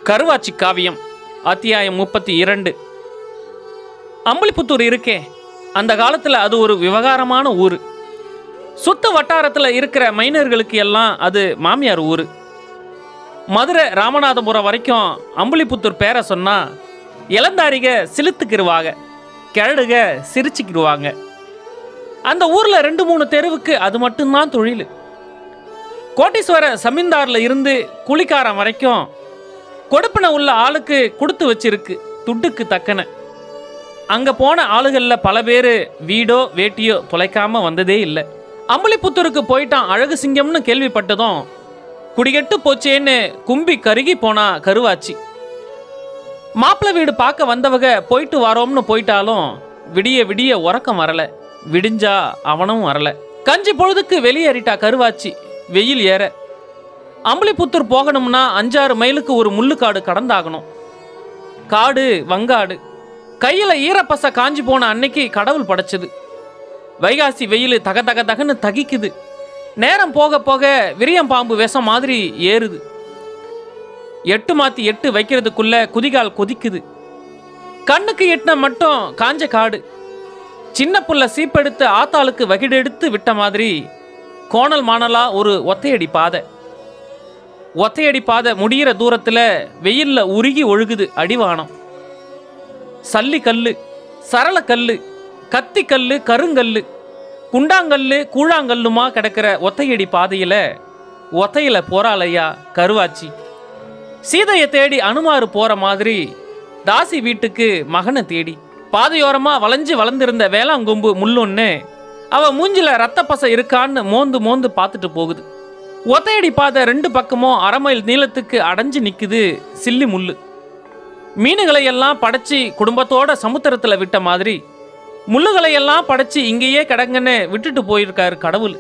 கருவாச்சி காவியம் அத்தியாயம் முப்பத்தி இரண்டு அம்பலிப்புத்தூர் இருக்கே அந்த காலத்தில் அது ஒரு விவகாரமான ஊர் சுத்து வட்டாரத்தில் இருக்கிற மைனர்களுக்கு எல்லாம் அது மாமியார் ஊர் மதுரை ராமநாதபுரம் வரைக்கும் அம்பலிப்புத்தூர் பேரை சொன்னா இளந்தாரிக சிலுத்துக்கிருவாங்க கிழடுக சிரிச்சுக்கிடுவாங்க அந்த ஊரில் ரெண்டு மூணு தெருவுக்கு அது மட்டும்தான் தொழில் கோட்டீஸ்வர சமீன்தாரில் இருந்து கூலிக்காரன் வரைக்கும் கொடுப்பின உள்ள ஆளுக்கு கொடுத்து வச்சிருக்கு துட்டுக்கு தக்கன அங்கே போன ஆளுகளில் பல பேர் வீடோ வேட்டியோ தொலைக்காம வந்ததே இல்லை அம்பலிப்புத்தூருக்கு போயிட்டான் அழகு சிங்கம்னு கேள்விப்பட்டதும் குடிகெட்டு போச்சேன்னு கும்பி கருகி போனா கருவாச்சி மாப்பிள்ளை வீடு பார்க்க வந்தவங்க போயிட்டு வரோம்னு போயிட்டாலும் விடிய விடிய உறக்கம் வரல விடிஞ்சா அவனும் வரல கஞ்சி பொழுதுக்கு வெளியேறிட்டா கருவாச்சி வெயில் ஏற அம்பலிப்புத்தூர் போகணும்னா அஞ்சாறு மைலுக்கு ஒரு முள்ளுக்காடு கடந்தாகணும் காடு வங்காடு கையில் ஈரப்பச காஞ்சி போன அன்னைக்கு கடவுள் படைச்சது வைகாசி வெயில் தக தக தகன்னு தகிக்குது நேரம் போக போக விரியம் பாம்பு விஷம் மாதிரி ஏறுது எட்டு மாத்தி எட்டு வைக்கிறதுக்குள்ள குதிகால் கொதிக்குது கண்ணுக்கு எட்டின மட்டும் காஞ்ச காடு சின்ன புள்ள சீப்பெடுத்து ஆத்தாளுக்கு வகிடெடுத்து விட்ட மாதிரி கோணல் மாணலா ஒரு ஒத்தையடி பாதை ஒத்தையடி பாதை முடிகிற தூரத்தில் வெயில்ல உருகி ஒழுகுது அடிவானம் சல்லி கல்லு சரள கல்லு கத்தி கல்லு கருங்கல்லு குண்டாங்கல்லு கூழாங்கல்லுமா கிடக்கிற ஒத்தையடி பாதையில ஒத்தையில போறாளையா கருவாச்சி சீதையை தேடி அனுமாரு போற மாதிரி தாசி வீட்டுக்கு மகனை தேடி பாதையோரமா வளைஞ்சு வளர்ந்திருந்த வேளாங்கொம்பு முள்ளொன்னு அவ மூஞ்சில ரத்த பசை இருக்கான்னு மோந்து மோந்து பார்த்துட்டு போகுது ஒத்தையடி பாதை ரெண்டு பக்கமும் அரை மைல் நீளத்துக்கு அடைஞ்சு நிக்குது சில்லி முள்ளு மீனுகளை எல்லாம் படைச்சி குடும்பத்தோட சமுத்திரத்துல விட்ட மாதிரி முள்ளுகளை எல்லாம் படைச்சி இங்கேயே கிடங்கன்னு விட்டுட்டு போயிருக்காரு கடவுள்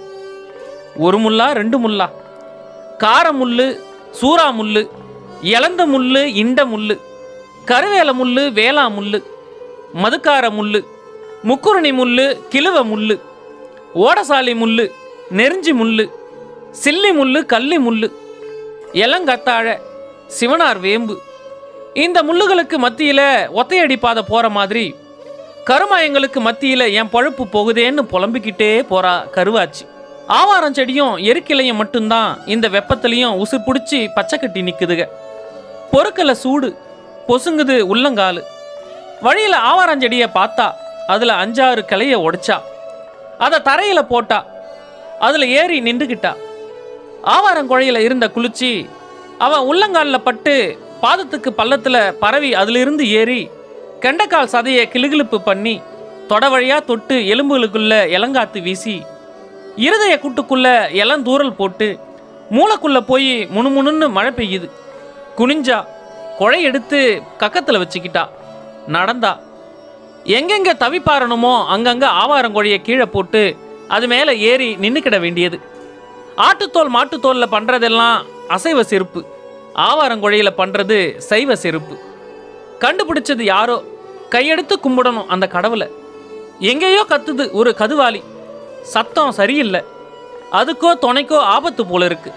ஒரு முள்ளா ரெண்டு முள்ளா கார முள்ளு சூறா முள்ளு இளந்த முள்ளு இண்ட முள்ளு கருவேல முள்ளு வேளா முள்ளு மதுக்கார முள்ளு முக்குருணி முள்ளு கிழுவ முள்ளு ஓடசாலி முள்ளு நெருஞ்சி முள்ளு சில்லி முள்ளு கள்ளி முள்ளு இளங்கத்தாழ சிவனார் வேம்பு இந்த முள்ளுகளுக்கு மத்தியில் ஒத்தையடி பாதை போகிற மாதிரி கருமாயங்களுக்கு மத்தியில் என் பழுப்பு போகுதேன்னு புலம்பிக்கிட்டே போறா கருவாச்சி ஆவாரம் செடியும் எருக்கிளையும் மட்டும்தான் இந்த வெப்பத்துலேயும் உசுர் பிடிச்சி பச்சை கட்டி நிற்குதுக பொறுக்கல சூடு பொசுங்குது உள்ளங்காலு வழியில் ஆவாரஞ்செடியை பார்த்தா அதில் அஞ்சாறு கிளைய உடைச்சா அதை தரையில் போட்டா அதில் ஏறி நின்றுக்கிட்டா ஆவாரங்குழையில் இருந்த குளிர்ச்சி அவன் உள்ளங்காலில் பட்டு பாதத்துக்கு பள்ளத்தில் பரவி அதிலிருந்து ஏறி கெண்டைக்கால் சதையை கிளுகிளுப்பு பண்ணி தொட வழியாக தொட்டு எலும்புகளுக்குள்ள இளங்காத்து வீசி இருதய கூட்டுக்குள்ள இளந்தூரல் போட்டு மூளைக்குள்ள போய் முணுமுணுன்னு மழை பெய்யுது குனிஞ்சா குழை எடுத்து கக்கத்தில் வச்சுக்கிட்டா நடந்தா எங்கெங்க தவிப்பாரணுமோ அங்கங்க ஆவாரங்கொழியை கீழே போட்டு அது மேலே ஏறி நின்றுக்கிட வேண்டியது ஆட்டுத்தோல் மாட்டுத்தோலில் பண்ணுறதெல்லாம் அசைவ செருப்பு ஆவாரங்குழையில் பண்ணுறது சைவ செருப்பு கண்டுபிடிச்சது யாரோ கையெடுத்து கும்பிடணும் அந்த கடவுளை எங்கேயோ கத்துது ஒரு கதுவாளி சத்தம் சரியில்லை அதுக்கோ துணைக்கோ ஆபத்து போல இருக்கு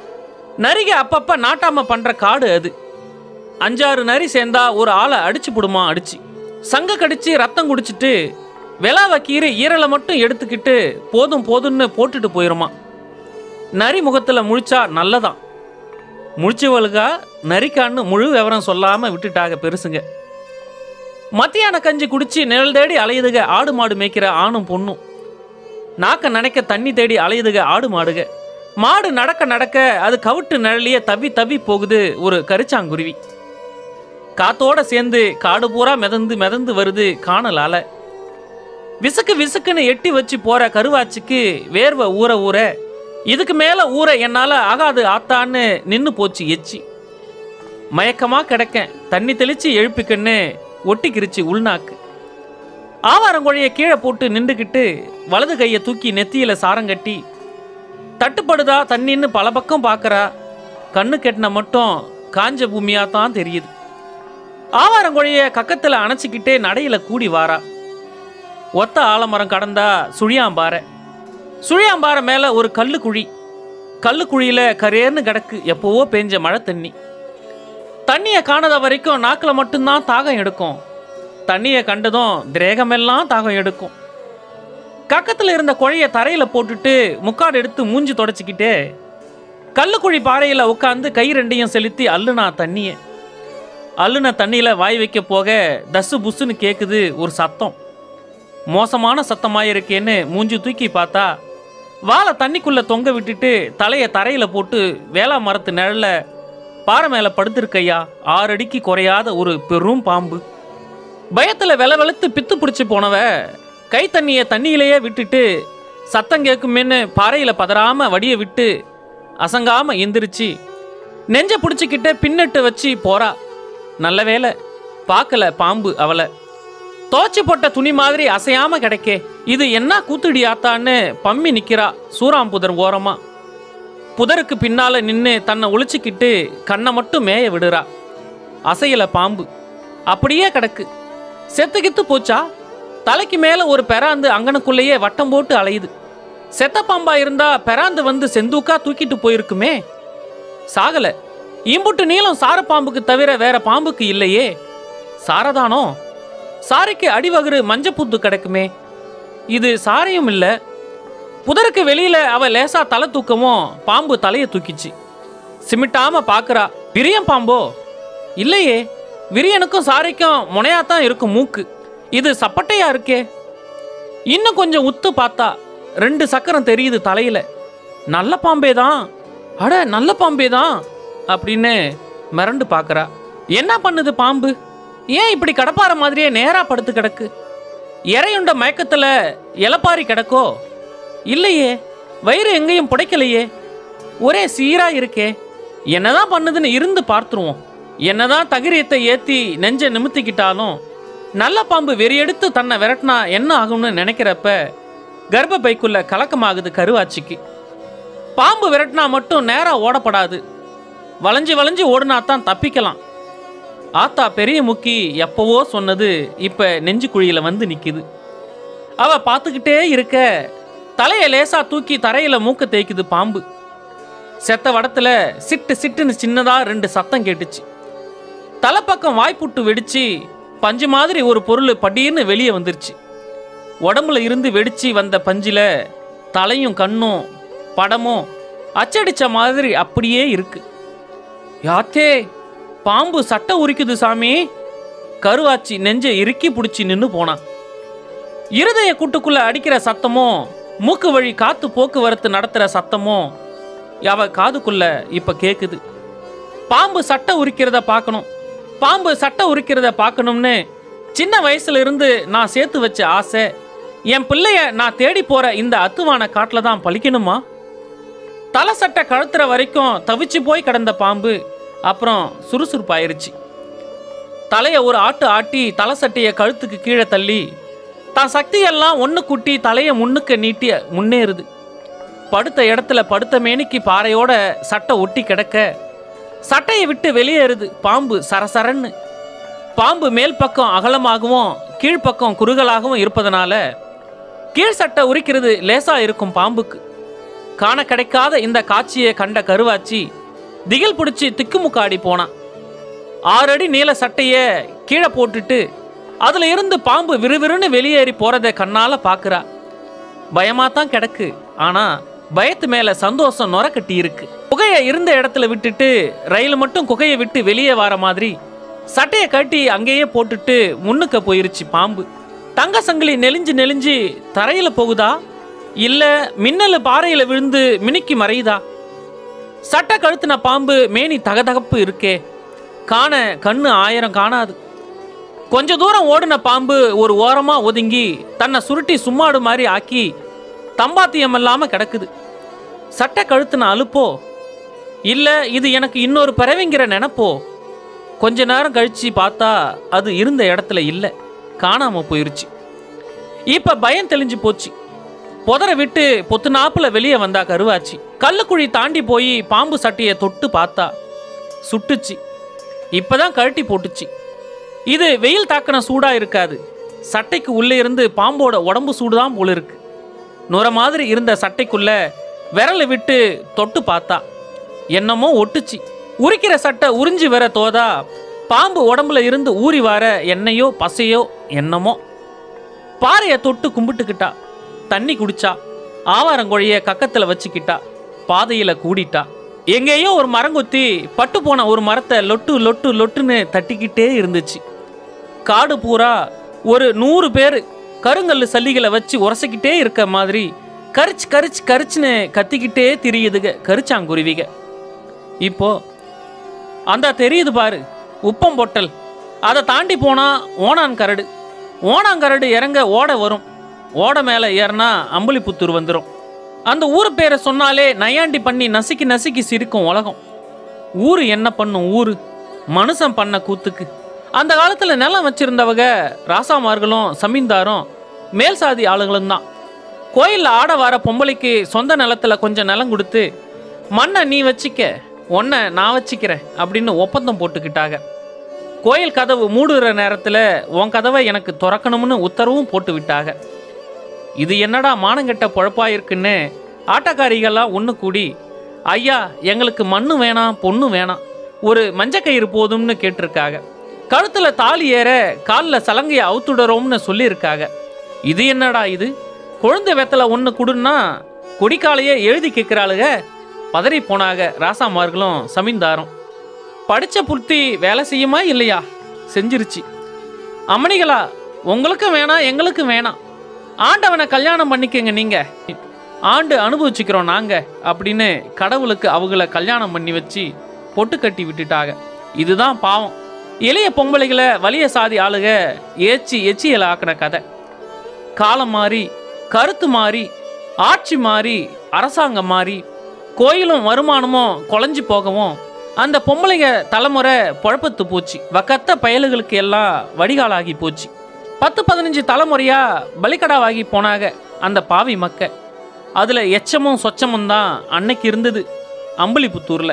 நரிகை அப்பப்ப நாட்டாம பண்ற காடு அது அஞ்சாறு நரி சேர்ந்தா ஒரு ஆளை அடிச்சு புடுமா அடிச்சு சங்க கடிச்சு ரத்தம் குடிச்சிட்டு வெளாவ கீறி ஈரலை மட்டும் எடுத்துக்கிட்டு போதும் போதும்னு போட்டுட்டு போயிருமா நரி முகத்தில் முழிச்சா நல்லதான் முழிச்சவளுக்கா நரிக்கான்னு முழு விவரம் சொல்லாமல் விட்டுட்டாக பெருசுங்க மத்தியான கஞ்சி குடிச்சு நிழல் தேடி அலையுதுக ஆடு மாடு மேய்க்கிற ஆணும் பொண்ணும் நாக்க நனைக்க தண்ணி தேடி அலையுதுக ஆடு மாடுக மாடு நடக்க நடக்க அது கவுட்டு நிழலியே தவி தவி போகுது ஒரு கரிச்சாங்குருவி காத்தோட சேர்ந்து காடு பூரா மிதந்து மிதந்து வருது காணலால விசுக்கு விசுக்குன்னு எட்டி வச்சு போற கருவாச்சிக்கு வேர்வை ஊற ஊற இதுக்கு மேலே ஊற என்னால் ஆகாது ஆத்தான்னு நின்று போச்சு எச்சி மயக்கமாக கிடக்கேன் தண்ணி தெளித்து எழுப்பிக்கன்னு ஒட்டிக்கிருச்சு உள்நாக்கு ஆவாரங்கொழியை கீழே போட்டு நின்றுக்கிட்டு வலது கையை தூக்கி நெத்தியில் சாரங்கட்டி தட்டுப்படுதா தண்ணின்னு பல பக்கம் பார்க்கறா கண்ணு கெட்டின மட்டும் காஞ்ச பூமியாக தான் தெரியுது ஆவாரங்கொழியை கக்கத்தில் அணைச்சிக்கிட்டே நடையில் கூடி வாரா ஒத்த ஆலமரம் கடந்தா சுழியாம்பாறை சுழியாம்பாறை மேலே ஒரு கல்லு குழி கல்லு குழியில் கரேர்னு கிடக்கு எப்போவோ பேஞ்ச மழை தண்ணி தண்ணியை காணாத வரைக்கும் நாக்கில் மட்டும்தான் தாகம் எடுக்கும் தண்ணியை கண்டதும் திரேகமெல்லாம் தாகம் எடுக்கும் கக்கத்தில் இருந்த குழைய தரையில் போட்டுட்டு முக்காடு எடுத்து மூஞ்சி தொடச்சிக்கிட்டே கல்லுக்குழி பாறையில் உட்காந்து கை ரெண்டையும் செலுத்தி அள்ளுனா தண்ணியை அள்ளுன தண்ணியில் வாய் வைக்க போக தசு புஸ்ஸுன்னு கேட்குது ஒரு சத்தம் மோசமான சத்தமாக இருக்கேன்னு மூஞ்சி தூக்கி பார்த்தா வாழை தண்ணிக்குள்ளே தொங்க விட்டுட்டு தலையை தரையில் போட்டு வேளா மரத்து நிழல்ல பாறை மேலே படுத்திருக்கையா ஆறு அடிக்கு குறையாத ஒரு பெரும் பாம்பு பயத்தில் வெல வெளுத்து பித்து பிடிச்சி போனவ கை தண்ணியை தண்ணியிலேயே விட்டுட்டு சத்தம் கேட்குமேன்னு பாறையில் பதறாம வடிய விட்டு அசங்காம எந்திரிச்சு நெஞ்ச பிடிச்சிக்கிட்டு பின்னிட்டு வச்சு போறா நல்ல வேளை பார்க்கல பாம்பு அவளை தோச்சி போட்ட துணி மாதிரி அசையாம கிடைக்கே இது என்ன கூத்துடி ஆத்தான்னு பம்மி நிக்கிறா சூறாம்புதர் ஓரமா புதருக்கு பின்னால நின்று தன்னை ஒளிச்சிக்கிட்டு கண்ணை மட்டும் மேய விடுறா அசையல பாம்பு அப்படியே கிடக்கு செத்துக்கித்து போச்சா தலைக்கு மேல ஒரு பெராந்து அங்கனுக்குள்ளேயே வட்டம் போட்டு அலையுது செத்த பாம்பா இருந்தா பெராந்து வந்து செந்தூக்கா தூக்கிட்டு போயிருக்குமே சாகல இம்புட்டு நீளம் சார பாம்புக்கு தவிர வேற பாம்புக்கு இல்லையே சாரதானோ சாரைக்கு அடிவகுறு மஞ்சப்புத்து கிடக்குமே இது சாரையும் இல்ல புதருக்கு வெளியில அவ லேசா தலை தூக்கமும் பாம்பு தலையை தூக்கிச்சு சிமிட்டாம பாக்குறா விரியன் பாம்போ இல்லையே விரியனுக்கும் சாரைக்கும் முனையாத்தான் இருக்கும் மூக்கு இது சப்பட்டையா இருக்கே இன்னும் கொஞ்சம் உத்து பார்த்தா ரெண்டு சக்கரம் தெரியுது தலையில நல்ல பாம்பே தான் அட நல்ல பாம்பே தான் அப்படின்னு மிரண்டு பார்க்கறா என்ன பண்ணுது பாம்பு ஏன் இப்படி கடப்பார மாதிரியே நேரா படுத்து கிடக்கு இறையுண்ட மயக்கத்துல இலப்பாரி கிடக்கோ இல்லையே வயிறு எங்கேயும் புடைக்கலையே ஒரே சீரா இருக்கே என்னதான் பண்ணுதுன்னு இருந்து பார்த்துருவோம் என்னதான் தகிரியத்தை ஏத்தி நெஞ்ச நிமித்திக்கிட்டாலும் நல்ல பாம்பு வெறியெடுத்து தன்னை விரட்டினா என்ன ஆகும்னு நினைக்கிறப்ப கர்ப்ப பைக்குள்ள கலக்கமாகுது கருவாச்சிக்கு பாம்பு விரட்டினா மட்டும் நேரா ஓடப்படாது வளைஞ்சு வளைஞ்சு ஓடுனா தான் தப்பிக்கலாம் ஆத்தா பெரிய முக்கி எப்பவோ சொன்னது இப்ப நெஞ்சு குழியில வந்து நிக்குது அவ பார்த்துக்கிட்டே இருக்க தலையை லேசா தூக்கி தரையில மூக்க தேய்க்குது பாம்பு செத்த வடத்துல சிட்டு சிட்டுன்னு சின்னதா ரெண்டு சத்தம் கேட்டுச்சு தலைப்பக்கம் வாய்ப்புட்டு வெடிச்சு பஞ்சு மாதிரி ஒரு பொருள் படீர்னு வெளியே வந்துருச்சு உடம்புல இருந்து வெடிச்சு வந்த பஞ்சில தலையும் கண்ணும் படமும் அச்சடிச்ச மாதிரி அப்படியே இருக்கு யாத்தே பாம்பு சட்டை உரிக்குது சாமி கருவாச்சி நெஞ்சை இறுக்கி பிடிச்சி நின்று போனான் இருதய கூட்டுக்குள்ள அடிக்கிற சத்தமும் மூக்கு வழி காத்து போக்குவரத்து நடத்துற சத்தமும் அவ காதுக்குள்ள இப்ப கேக்குது பாம்பு சட்டை உரிக்கிறத பார்க்கணும் பாம்பு சட்டை உரிக்கிறத பார்க்கணும்னு சின்ன வயசுல இருந்து நான் சேர்த்து வச்ச ஆசை என் பிள்ளைய நான் தேடி போற இந்த அத்துவான காட்டில் தான் பழிக்கணுமா தலை சட்டை கழுத்துற வரைக்கும் தவிச்சு போய் கிடந்த பாம்பு அப்புறம் சுறுசுறுப்பாயிருச்சு தலையை ஒரு ஆட்டு ஆட்டி தலை சட்டையை கழுத்துக்கு கீழே தள்ளி தான் சக்தியெல்லாம் ஒன்று குட்டி தலையை முன்னுக்கு நீட்டி முன்னேறுது படுத்த இடத்துல படுத்த மேனிக்கு பாறையோட சட்டை ஒட்டி கிடக்க சட்டையை விட்டு வெளியேறுது பாம்பு சரசரன்னு பாம்பு மேல் பக்கம் அகலமாகவும் கீழ்ப்பக்கம் குறுகலாகவும் இருப்பதனால கீழ் சட்டை உரிக்கிறது லேசா இருக்கும் பாம்புக்கு காண கிடைக்காத இந்த காட்சியை கண்ட கருவாச்சி திகில் பிடிச்சி திக்குமுக்காடி போனான் ஆறு அடி நீள சட்டையை கீழே போட்டுட்டு அதுல இருந்து பாம்பு விறுவிறுன்னு வெளியேறி போறதை கண்ணால பாக்குறா பயமா தான் கிடக்கு ஆனா பயத்து மேல சந்தோஷம் நொர கட்டி இருக்கு குகையை இருந்த இடத்துல விட்டுட்டு ரயில் மட்டும் குகையை விட்டு வெளியே வர மாதிரி சட்டையை கட்டி அங்கேயே போட்டுட்டு முன்னுக்க போயிருச்சு பாம்பு தங்க சங்கிலி நெளிஞ்சு நெளிஞ்சு தரையில போகுதா இல்ல மின்னல் பாறையில விழுந்து மினுக்கி மறையுதா சட்டை கழுத்துன பாம்பு மேனி தகதகப்பு இருக்கே காண கண்ணு ஆயிரம் காணாது கொஞ்ச தூரம் ஓடின பாம்பு ஒரு ஓரமா ஒதுங்கி தன்னை சுருட்டி சும்மாடு மாதிரி ஆக்கி தம்பாத்தியம் இல்லாம கிடக்குது சட்டை கழுத்துன அலுப்போ இல்ல இது எனக்கு இன்னொரு பிறவிங்கிற நினப்போ கொஞ்ச நேரம் கழிச்சு பார்த்தா அது இருந்த இடத்துல இல்ல காணாம போயிருச்சு இப்ப பயம் தெளிஞ்சு போச்சு புதரை விட்டு பொத்து நாப்புல வெளியே வந்தா கருவாச்சி கல்லுக்குழி தாண்டி போய் பாம்பு சட்டையை தொட்டு பார்த்தா சுட்டுச்சு இப்பதான் கழட்டி போட்டுச்சு இது வெயில் தாக்கின சூடா இருக்காது சட்டைக்கு உள்ளே இருந்து பாம்போட உடம்பு சூடுதான் போல இருக்கு நுர மாதிரி இருந்த சட்டைக்குள்ள விரலை விட்டு தொட்டு பார்த்தா என்னமோ ஒட்டுச்சு உரிக்கிற சட்டை உறிஞ்சி வர தோதா பாம்பு உடம்புல இருந்து ஊறி வர எண்ணெயோ பசையோ என்னமோ பாறையை தொட்டு கும்பிட்டுக்கிட்டா தண்ணி குடிச்சா ஆவாரங்கொழிய கக்கத்துல வச்சுக்கிட்டா பாதையில கூடிட்டா எங்கேயோ ஒரு மரங்கொத்தி பட்டு போன ஒரு மரத்தை லொட்டு லொட்டு லொட்டுன்னு தட்டிக்கிட்டே இருந்துச்சு காடு பூரா ஒரு நூறு பேர் கருங்கல்லு சல்லிகளை வச்சு உரசிக்கிட்டே இருக்க மாதிரி கரிச்சு கரிச்சு கரிச்சுன்னு கத்திக்கிட்டே திரியுதுக கரிச்சாங்குருவிக இப்போ அந்த தெரியுது பாரு உப்பம் பொட்டல் அதை தாண்டி போனா ஓணான் கரடு ஓணாங்கரடு இறங்க ஓட வரும் ஓட மேலே ஏறினா அம்புலிபுத்தூர் வந்துடும் அந்த ஊர் பேரை சொன்னாலே நையாண்டி பண்ணி நசுக்கி நசுக்கி சிரிக்கும் உலகம் ஊர் என்ன பண்ணும் ஊர் மனுஷன் பண்ண கூத்துக்கு அந்த காலத்தில் நிலம் வச்சிருந்தவங்க ராசாமார்களும் சமீன்தாரும் மேல் சாதி ஆளுங்களும் தான் கோயிலில் ஆட வர பொம்பளைக்கு சொந்த நிலத்துல கொஞ்சம் நிலம் கொடுத்து மண்ணை நீ வச்சிக்க உன்னை நான் வச்சிக்கிறேன் அப்படின்னு ஒப்பந்தம் போட்டுக்கிட்டாங்க கோயில் கதவு மூடுற நேரத்தில் உன் கதவை எனக்கு திறக்கணும்னு உத்தரவும் போட்டு விட்டாங்க இது என்னடா மானங்கெட்ட பொழப்பா இருக்குன்னு ஆட்டக்காரிகள்லாம் ஒன்று கூடி ஐயா எங்களுக்கு மண்ணு வேணாம் பொண்ணு வேணாம் ஒரு மஞ்சக்கயிறு போதும்னு கேட்டிருக்காங்க கழுத்தில் தாலி ஏற காலில் சலங்கையை அவுத்துடுறோம்னு சொல்லியிருக்காங்க இது என்னடா இது குழந்தை வெத்தலை ஒன்று கொடுன்னா கொடிக்காலையே எழுதி கேட்குறாளுக பதறி போனாக ராசாமார்களும் சமீன்தாரும் படித்த புத்தி வேலை செய்யுமா இல்லையா செஞ்சிருச்சு அம்மணிகளா உங்களுக்கும் வேணாம் எங்களுக்கும் வேணாம் ஆண்டவனை கல்யாணம் பண்ணிக்கங்க நீங்க ஆண்டு அனுபவிச்சுக்கிறோம் நாங்க அப்படின்னு கடவுளுக்கு அவங்கள கல்யாணம் பண்ணி வச்சு பொட்டு கட்டி விட்டுட்டாங்க இதுதான் பாவம் இளைய பொம்பளைகளை வலிய சாதி ஆளுக ஏச்சி எச்சியல் ஆக்கின கதை காலம் மாறி கருத்து மாறி ஆட்சி மாறி அரசாங்கம் மாறி கோயிலும் வருமானமும் குலைஞ்சு போகவும் அந்த பொம்பளைங்க தலைமுறை குழப்பத்து போச்சு வக்கத்த பயலுகளுக்கு எல்லாம் வடிகாலாகி போச்சு பத்து பதினஞ்சு தலைமுறையா பலிக்கடாவாகி போனாங்க அந்த பாவி மக்க அதில் எச்சமும் சொச்சமும் தான் அன்னைக்கு இருந்தது அம்புலிபுத்தூரில்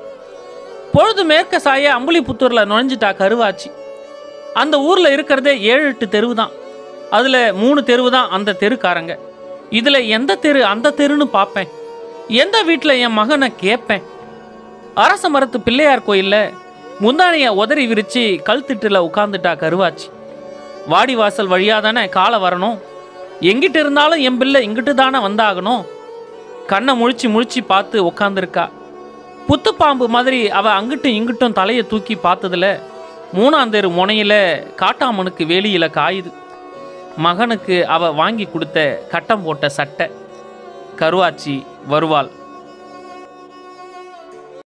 பொழுது மேற்க சாய அம்புலிபுத்தூரில் நுழைஞ்சிட்டா கருவாச்சு அந்த ஊரில் இருக்கிறதே ஏழு எட்டு தெருவு தான் அதில் மூணு தெருவு தான் அந்த தெருக்காரங்க இதில் எந்த தெரு அந்த தெருன்னு பார்ப்பேன் எந்த வீட்டில் என் மகனை கேட்பேன் அரச மரத்து பிள்ளையார் கோயில்ல முந்தானைய உதறி விரிச்சு கல் திட்டுல உட்காந்துட்டா கருவாச்சி வாடி வாசல் வழியா தானே காலை வரணும் எங்கிட்டு இருந்தாலும் என் பிள்ளை இங்கிட்டு தானே வந்தாகணும் கண்ணை முழிச்சு முழிச்சு பார்த்து உட்காந்துருக்கா புத்துப்பாம்பு மாதிரி அவ அங்கிட்டும் இங்கிட்டும் தலையை தூக்கி பார்த்ததுல மூணாந்தேரு முனையில காட்டாமனுக்கு வேலியில காயுது மகனுக்கு அவ வாங்கி கொடுத்த கட்டம் போட்ட சட்டை கருவாச்சி வருவாள்